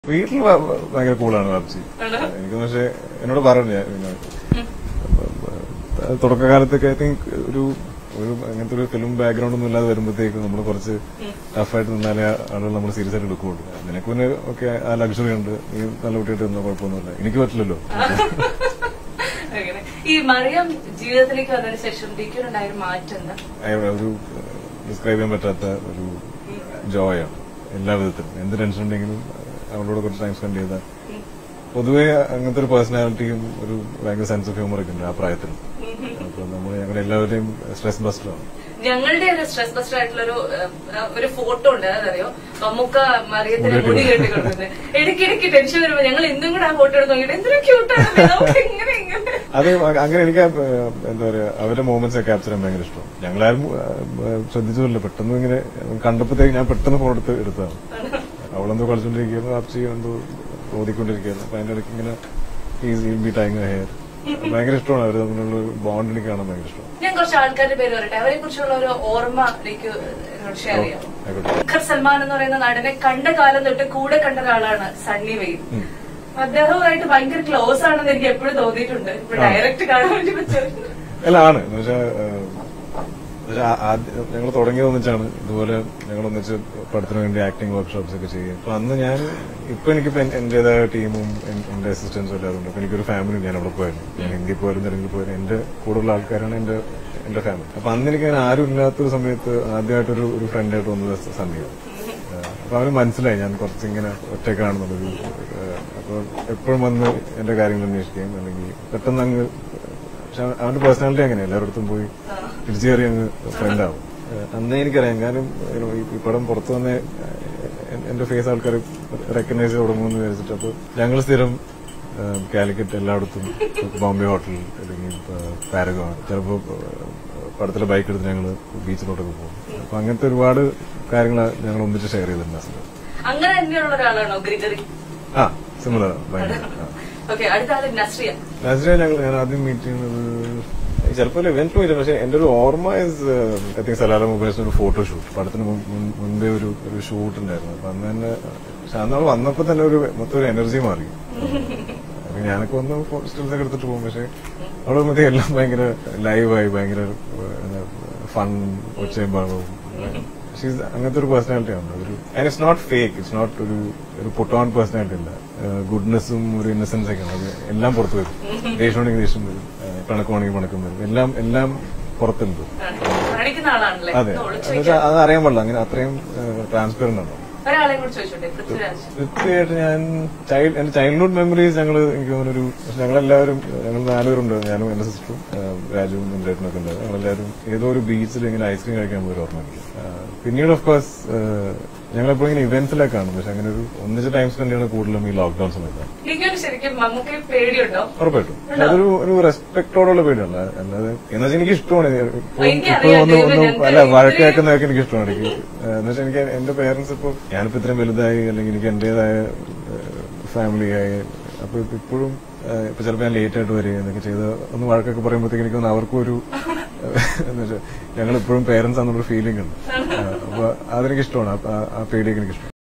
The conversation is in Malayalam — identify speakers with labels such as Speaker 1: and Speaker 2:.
Speaker 1: വീട്ടിൽ ഭ- ഭയങ്കര കൂളാണ് ബാബ്ജി
Speaker 2: ആണോ?
Speaker 1: എനിക്ക് പക്ഷേ എന്നോട് പറഞ്ഞു ഞാൻ പിന്നെ, അത് തുടക്കകാലത്തൊക്കെ ഐ തിങ്ക് ഒരു ഒരു അങ്ങനത്തെ ഒരു ഫിലിം ബാക്ക്ഗ്രൗണ്ട് ഒന്നും ഇല്ലാതെ വരുമ്പോഴത്തേക്ക് നമ്മൾ കുറച്ച് ടഫായിട്ട് നിന്നാലേ ആളുകൾ നമ്മൾ സീരിയസ് ആയിട്ട് എടുക്കുകയുള്ളൂ നിനക്ക് പിന്നെ ഒക്കെ ആ ലക്ഷറി ഉണ്ട് നീ നല്ല കുട്ടിയായിട്ട് നിന്നാൽ കുഴപ്പമൊന്നുമില്ല എനിക്ക് പറ്റില്ലല്ലോ
Speaker 2: അങ്ങനെ. ഈ മറിയം ജീവിതത്തിലേക്ക് വന്നതിന് ശേഷം ഡിക്കുണ്ടായ ഒരു മാറ്റം എന്താ
Speaker 1: അയ- ഒരു ഡിസ്ക്രൈബ് ചെയ്യാൻ പറ്റാത്ത ഒരു ജോയാണ് എല്ലാ വിധത്തിലും എന്ത് ടെൻഷൻ ഉണ്ടെങ്കിലും അവളോട് കുറച്ച് ടൈം സ്പെൻഡ് ചെയ്താൽ പൊതുവെ അങ്ങനത്തെ ഒരു പേഴ്സണാലിറ്റിയും ഒരു ഭയങ്കര സെൻസ് ഓഫ് ഹ്യൂമർ ഒക്കെ ഉണ്ട് ആ പ്രായത്തിൽ അപ്പൊ നമ്മൾ ഞങ്ങൾ എല്ലാവരുടെയും സ്ട്രെസ് ബസ്റ്ററാണ്
Speaker 2: ഞങ്ങളുടെ ഒരു സ്ട്രെസ് ബസ്റ്റർ ആയിട്ടുള്ള ഒരു ഏഹ്, ഒരു ഫോട്ടോ ഉണ്ട് അതറിയോ മമ്മൂക്ക മറിയത്തിന്
Speaker 1: മുടി
Speaker 2: മുടി കെട്ടിക്കൊടുക്കുന്നത് ഇടയ്ക്കിടയ്ക്ക് ടെൻഷൻ വരുമ്പോ ഞങ്ങൾ എന്തും കൂടെ ആ ഫോട്ടോ എടുത്ത് നോക്കിയിട്ട് എന്തൊരു ക്യൂട്ടാണ് നമുക്ക് ഇങ്ങനെ ഇങ്ങനെ
Speaker 1: അത് അങ്ങനെ എനിക്ക് ആ, ഏഹ്, എന്താ പറയാ അവരുടെ മൂമെന്റ്സ് ക്യാപ്ചർ ചെയ്യാൻ ഭയങ്കര ഇഷ്ടം ഞങ്ങളാരും ഏഹ്, ശ്രദ്ധിച്ചില്ല പെട്ടെന്ന് ഇങ്ങനെ കണ്ടപ്പോഴത്തേക്ക് ഞാൻ പെട്ടെന്ന് ഫോൺ എടുത്ത് എടുത്തതാണ് അവളെന്തോ കളിച്ചോണ്ടിരിക്കുന്നു ആപ്സി എന്തോ ഓതിക്കൊണ്ടിരിക്കുകയായിരുന്നു അപ്പൊ അതിന്റെ ഇടയ്ക്ക് ഇങ്ങനെ ഈസി ബി ടൈം ഹെയർ ഭയങ്കര ഇഷ്ടമാണ് അവർ തമ്മിലുള്ള ബോണ്ട് എനിക്ക് കാണാൻ ഭയങ്കര ഇഷ്ടം
Speaker 2: ഞാൻ കുറച്ച് ആൾക്കാരുടെ പേര് പറയട്ടെ അവരെ കുറിച്ചുള്ള ഒരു ഓർമ്മ എനിക്ക് ഷെയർ ചെയ്യാം
Speaker 1: ആയിക്കോട്ടെ
Speaker 2: ദുൽഖർ സൽമാൻ എന്ന് പറയുന്ന നടനെ കണ്ട കാലം തൊട്ട് കൂടെ കണ്ട ഒരാളാണ് സണ്ണി വെയിൽ അദ്ദേഹവുമായിട്ട് ഭയങ്കര ക്ലോസ് ആണെന്ന് എനിക്ക് എപ്പോഴും തോന്നിയിട്ടുണ്ട് ഇപ്പൊ ഡയറക്റ്റ് കാണാൻ വേണ്ടി പറ്റും
Speaker 1: അല്ല ആണ് പക്ഷെ ഞങ്ങൾ തുടങ്ങിയത് ഒന്നിച്ചാണ് ഇതുപോലെ ഞങ്ങൾ ഒന്നിച്ച് പഠിത്തത്തിന് വേണ്ടി ആക്ടിംഗ് വർക്ക്ഷോപ്സ് ഒക്കെ ചെയ്യും അപ്പൊ അന്ന് ഞാൻ ഇപ്പൊ എനിക്കിപ്പോ എൻ- എന്റേതായ ടീമും എൻ- എന്റെ അസിസ്റ്റൻസും എല്ലാവരും ഉണ്ട് അപ്പൊ എനിക്കൊരു ഫാമിലി ഞാൻ അവിടെ പോയിരുന്നു ഞാൻ ഹിന്ദി പോയാലും തെലുങ്കിൽ പോയാലും എന്റെ കൂടുതലുള്ള ആൾക്കാരാണ് എന്റെ എന്റെ ഫാമിലി അപ്പൊ അന്ന് എനിക്ക് അങ്ങനെ ആരും ഇല്ലാത്തൊരു സമയത്ത് ആദ്യമായിട്ടൊരു ഒരു ഫ്രണ്ടായിട്ട് വന്നത് സന്ധ്യയാണ് അപ്പൊ അവന് മനസ്സിലായി ഞാൻ കുറച്ചിങ്ങനെ ഒറ്റക്കാണെന്നുള്ളൊരു ഏഹ്, അപ്പൊ എപ്പോഴും വന്ന് എന്റെ കാര്യങ്ങൾ അന്വേഷിക്കുകയും അല്ലെങ്കിൽ പെട്ടെന്ന് അങ്ങ് പക്ഷെ അവ- അവന്റെ പേഴ്സണാലിറ്റി അങ്ങനെ എല്ലായിടത്തും പോയി തിരിച്ചു കയറി അങ്ങ് ഫ്രണ്ട് ആവും ഏഹ്, അന്നേ എനിക്കറിയാം ഞാനും you know, ഈ- ഈ പടം പുറത്തു വന്നേ ഏഹ്, എന്റെ ഫേസ് ആൾക്കാർ റെക്കഗ്നൈസ് ചെയ്ത് തുടങ്ങുമെന്ന് വിചാരിച്ചിട്ട് അപ്പൊ ഞങ്ങൾ സ്ഥിരം ഏഹ്, കാലിക്കറ്റ് എല്ലായിടത്തും ബോംബെ ഹോട്ടൽ അല്ലെങ്കിൽ പാരഗോൺ ചിലപ്പോ ഏഹ്, പടത്തിലെ ബൈക്ക് എടുത്ത് ഞങ്ങൾ ബീച്ചിലോട്ടൊക്കെ പോകും അപ്പൊ അങ്ങനത്തെ ഒരുപാട് കാര്യങ്ങൾ ഞങ്ങൾ ഒന്നിച്ച് ഷെയർ ചെയ്തിട്ടുണ്ട്
Speaker 2: അങ്ങനെ തന്നെയുള്ള ഒരാളാണോ ഗ്രിഗറി
Speaker 1: ആ സിമിലർ ഭയങ്കര ആ.
Speaker 2: ഓക്കെ അടുത്ത ആള് നസ്രിയ
Speaker 1: നസ്രിയ ഞങ്ങൾ ഞാൻ ആദ്യം മീറ്റ് ചെയ്യുന്നത് ചിലപ്പോൾ ഇവന്റ് മീറ്റ് പക്ഷെ എന്റെ ഒരു ഓർമ്മ ഇസ് ഐ തിങ്ക് സലാല മൊബൈൽസിന് ഒരു ഫോട്ടോ ഷൂട്ട് പടത്തിന് മുൻ- മുൻ- മുൻപേ ഒരു ഒരു ഷൂട്ട് ഉണ്ടായിരുന്നു അപ്പൊ അന്ന് തന്നെ പക്ഷെ അന്ന് അവൾ വന്നപ്പോ തന്നെ ഒരു മൊത്തം ഒരു എനർജി മാറി അപ്പൊ ഞാനൊക്കെ വന്ന് സ്റ്റിൽസ് ഒക്കെ എടുത്തിട്ട് പോകും പക്ഷെ അവിടെ വരുമ്പോഴത്തേ എല്ലാം ഭയങ്കര ലൈവായി ഭയങ്കര ഫൺ ഒച്ചയും ബഹളവും ഷീസ് അങ്ങനത്തെ ഒരു പേഴ്സണാലിറ്റി ആണ് ഒരു and it's not fake it's not ഒരു ഒരു പുട്ട് ഓൺ പേഴ്സണാലിറ്റി അല്ല ഗുഡ്നെസ്സും ഒരു ഇന്നസെൻസ് ഒക്കെയാണ് അത് എല്ലാം പുറത്ത് വരും ദേഷ്യമാണെങ്കിൽ ദേഷ്യം വരും പിണക്കമാണെങ്കിൽ പിണക്കം വരും എല്ലാം എല്ലാം പുറത്തുണ്ട്
Speaker 2: കാണിക്കുന്ന ആളാണല്ലേ
Speaker 1: അതെ
Speaker 2: ഒന്ന് ഒളിച്ചു
Speaker 1: എന്നുവെച്ചാൽ അത് അറിയാൻ പാടില്ല അങ്ങനെ അത്രയും ട്രാൻസ്പെറന്റ് ആണ്
Speaker 2: ഒരാളെ കൂടി ചോദിച്ചോട്ടെ പൃഥ്വിരാജ്
Speaker 1: കൃത്യമായിട്ട് ഞാൻ ചൈൽഡ് എന്റെ ചൈൽഡ്ഹുഡ് മെമ്മറീസ് ഞങ്ങൾ എനിക്ക് തോന്നുന്നൊരു ഞങ്ങളെല്ലാവരും ഞങ്ങൾ നാലുപേരുണ്ട് ഞാനും എന്റെ സിസ്റ്ററും രാജുവും ഇന്ദ്രേട്ടനൊക്കെ ഉണ്ട് ഞങ്ങളെല്ലാവരും ഏതോ ഒരു ബീച്ചിൽ ഇങ്ങനെ ഐസ്ക്രീം കഴിക്കാൻ പോയി ഓർമ്മ എനിക്ക്. ആ, പിന്നീട് ഓഫ് കോഴ്സ് ഞങ്ങളെപ്പോഴും ഇങ്ങനെ ഇവന്റ്സിലൊക്കെ കാണും പക്ഷെ അങ്ങനെ ഒരു ഒന്നിച്ച് ടൈം സ്പെൻഡ് ചെയ്യുന്ന കൂടുതലും ഈ ലോക്ക്ഡൌൺ സമയത്താണ്
Speaker 2: നിങ്ങൾക്ക് ശരിക്കും നമുക്ക് പേടിയുണ്ടോ
Speaker 1: ഉറപ്പായിട്ടും പക്ഷെ അതൊരു ഒരു റെസ്പെക്ടോടുള്ള പേടിയല്ല അല്ലാതെ എന്ന് വെച്ചാൽ എനിക്ക് ഇഷ്ടമാണ് ഇപ്പൊ
Speaker 2: എനിക്കറിയാം,
Speaker 1: ഒന്ന്
Speaker 2: ദൈവമേ,
Speaker 1: ഒന്ന്
Speaker 2: ഞങ്ങൾക്ക്
Speaker 1: അല്ല
Speaker 2: ഇത്രയും-
Speaker 1: വഴക്കേക്കുന്നതൊക്കെ എനിക്ക് ഇഷ്ടമാണ് എനിക്ക് എന്ന് വെച്ചാൽ എനിക്ക് എന്റെ പേരൻസ് ഇപ്പൊ ഞാനിപ്പോ ഇത്രയും വലുതായി അല്ലെങ്കിൽ എനിക്ക് എന്റേതായ ഫാമിലി ആയി അപ്പൊ ഇപ്പൊ ഇപ്പോഴും ഏഹ്, ഇപ്പൊ ചിലപ്പോൾ ഞാൻ ലേറ്റ് ആയിട്ട് വരിക എന്നൊക്കെ ചെയ്ത് ഒന്ന് വഴക്കൊക്കെ പറയുമ്പോഴത്തേക്ക് എനിക്ക് തോന്നുന്നു അവർക്കും ഒരു എന്ന് വെച്ചാൽ ഞങ്ങൾ ഇപ്പോഴും പേരൻസ് ആണെന്നൊരു ഫീലിംഗ് ഉണ്ട് ഏഹ്, അപ്പൊ അതെനിക്ക് ഇഷ്ടമാണ് ആ- ആ പേടിയൊക്കെ എനിക്ക് ഇഷ്ടമാണ്